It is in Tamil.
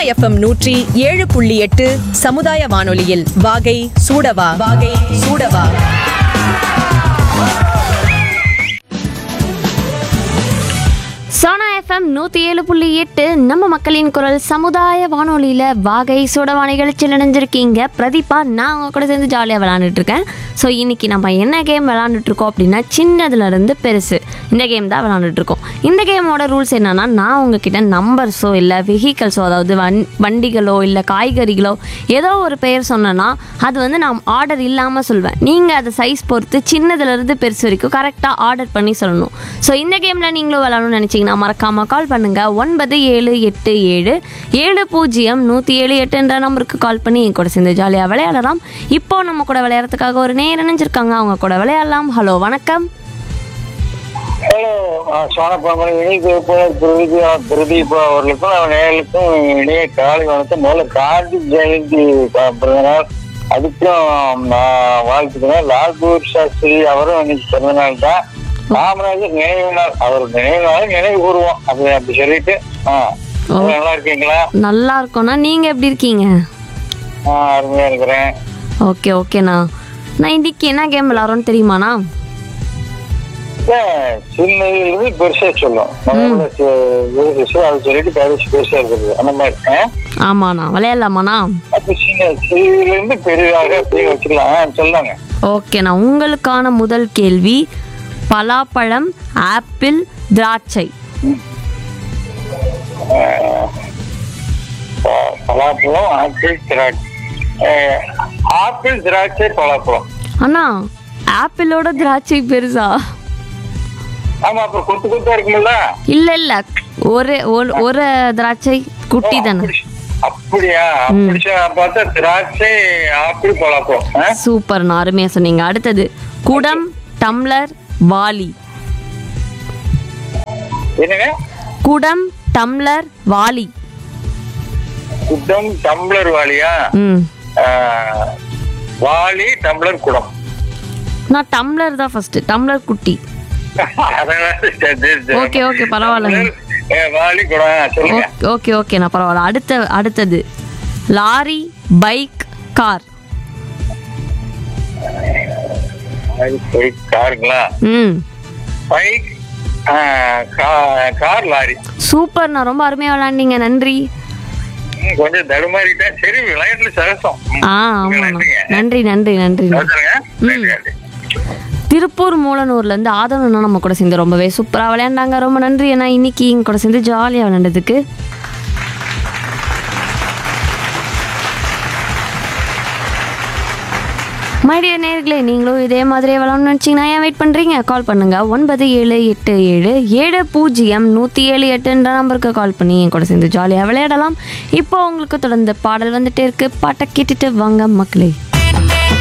எஃப்எம் நூற்றி ஏழு புள்ளி எட்டு சமுதாய வானொலியில் வாகை சூடவா வாகை சூடவா சோனா எஃப்எம் நூற்றி ஏழு புள்ளி எட்டு நம்ம மக்களின் குரல் சமுதாய வானொலியில் வாகை சூடவா நிகழ்ச்சியில் இணைஞ்சிருக்கீங்க பிரதீபா நான் அவங்க கூட சேர்ந்து ஜாலியாக விளாண்டுட்டு இருக்கேன் ஸோ இன்னைக்கு நம்ம என்ன கேம் விளாண்டுட்டு இருக்கோம் அப்படின்னா சின்னதுலேருந்து பெருசு இந்த கேம் தான் விளாண்டுட்டு இருக்கோம் இந்த கேமோட ரூல்ஸ் என்னன்னா நான் உங்ககிட்ட நம்பர்ஸோ இல்லை வெஹிக்கல்ஸோ அதாவது வண் வண்டிகளோ இல்லை காய்கறிகளோ ஏதோ ஒரு பெயர் சொன்னேன்னா அது வந்து நான் ஆர்டர் இல்லாமல் சொல்வேன் நீங்கள் அதை சைஸ் பொறுத்து சின்னதுலேருந்து பெருசு வரைக்கும் கரெக்டாக ஆர்டர் பண்ணி சொல்லணும் ஸோ இந்த கேமில் நீங்களும் விளாடணும்னு நினச்சிங்கன்னா மறக்காமல் கால் பண்ணுங்கள் ஒன்பது ஏழு எட்டு ஏழு ஏழு பூஜ்ஜியம் நூற்றி ஏழு எட்டுன்ற நம்பருக்கு கால் பண்ணி என் கூட சேர்ந்து ஜாலியாக விளையாடலாம் இப்போ நம்ம கூட விளையாடுறதுக்காக ஒரு நேரம் நினைஞ்சிருக்காங்க அவங்க கூட விளையாடலாம் ஹலோ வணக்கம் ஹலோ சோனப்பாம்பரம் இணைப்பு பிரதீப் பிரதீப் அவர்களுக்கும் அவன் நேயர்களுக்கும் இணைய காலை வணக்கம் முதல்ல காந்தி ஜெயந்தி ப- பிறந்தநாள் அதுக்கும் நான் வாழ்த்துக்கிறேன் லால்பூர் சாஸ்திரி அவரும் இன்னைக்கு பிறந்தநாள் தான் காமராஜர் நினைவு நாள் அவர் நினைவு நாள் நினைவு கூறுவோம் அப்படி அப்படி சொல்லிட்டு ஆ நீங்க நல்லா இருக்கீங்களா நல்லா இருக்கோண்ணா நீங்கள் எப்படி இருக்கீங்க ஆ அருமையா இருக்கிறேன் ஓகே ஓகேண்ணா நான் இன்னைக்கு என்ன கேம் விளாட்றோன்னு தெரியுமாண்ணா ஏன், சின்னதுலேருந்து பெருசா சொல்லும் முதல்ல சி- பெருசு அது சொல்லிட்டு பெருசு பெருசா இருக்குது அந்த மாதிரி ஆ? ஆமாண்ணா விளையாடலாமாண்ணா அப்ப சின்ன சிறியில இருந்து பெரிதாக அப்படியே வச்சுக்கலாம் ஆ, சொல்லுங்க ஓகேண்ணா உங்களுக்கான முதல் கேள்வி பலாப்பழம் ஆப்பிள் திராட்சை ப- பலாப்பழம் ஆப்பிள் திராட்சை அஹ், ஆப்பிள் திராட்சை பலாப்பழம் அண்ணா ஆப்பிளோட திராட்சை பெருசா ஆமா அப்ப கொத்து கொத்தா இருக்கும்ல இல்ல இல்ல ஒரு ஒரு- ஒரு திராட்சை குட்டி தானே அப்படி- அப்படியா அப்படி சொ- பார்த்தா திராட்சை ஆப்பிள் பலாப்பழம் ஆ? சூப்பர்ண்ணா அருமையா சொன்னீங்க அடுத்தது குடம் டம்ளர் வாளி என்னங்க குடம் டம்ளர் வாளி குடம் டம்ளர் வாளியா ம் அஹ், வாளி டம்ளர் குடம் நான் டம்ளர் தான் ஃபர்ஸ்ட் டம்ளர் குட்டி அதனால சரி, சரி, சரி. ஓகே, ஓகே, பரவாயில்லைங்க. டம்ளர், அஹ், வாளி குடம் ஆ, சொல்லுங்க ஓகே ஓகே ஓகேண்ணா பரவாயில்ல அடுத்த அடுத்தது லாரி பைக் கார் அது போய் காருங்களா ம் பைக் கார் லாரி சூப்பர்ண்ணா ரொம்ப அருமையா விளாண்டீங்க நன்றி ம், கொஞ்சம் தடுமாறிட்டேன் சரி விளையாட்டுல சரசம் ஆ ஆமாண்ணா நன்றி நன்றி நன்றி நன்றி திருப்பூர் மூலனூர்லேருந்து ஆதவனா நம்ம கூட சேர்ந்து ரொம்பவே சூப்பராக விளையாண்டாங்க ரொம்ப நன்றி அண்ணா இன்னைக்கு எங்க கூட சேர்ந்து ஜாலியாக விளையாண்டதுக்கு மைடிய நேர்களே நீங்களும் இதே மாதிரியே விளாட்ணும்னு நினச்சிங்கன்னா ஏன் வெயிட் பண்ணுறீங்க கால் பண்ணுங்க ஒன்பது ஏழு எட்டு ஏழு ஏழு பூஜ்ஜியம் நூற்றி ஏழு எட்டுன்ற நம்பருக்கு கால் பண்ணி என் கூட சேர்ந்து ஜாலியாக விளையாடலாம் இப்போ உங்களுக்கு தொடர்ந்து பாடல் வந்துட்டே இருக்கு பாட்டை கேட்டுட்டு வாங்க மக்களே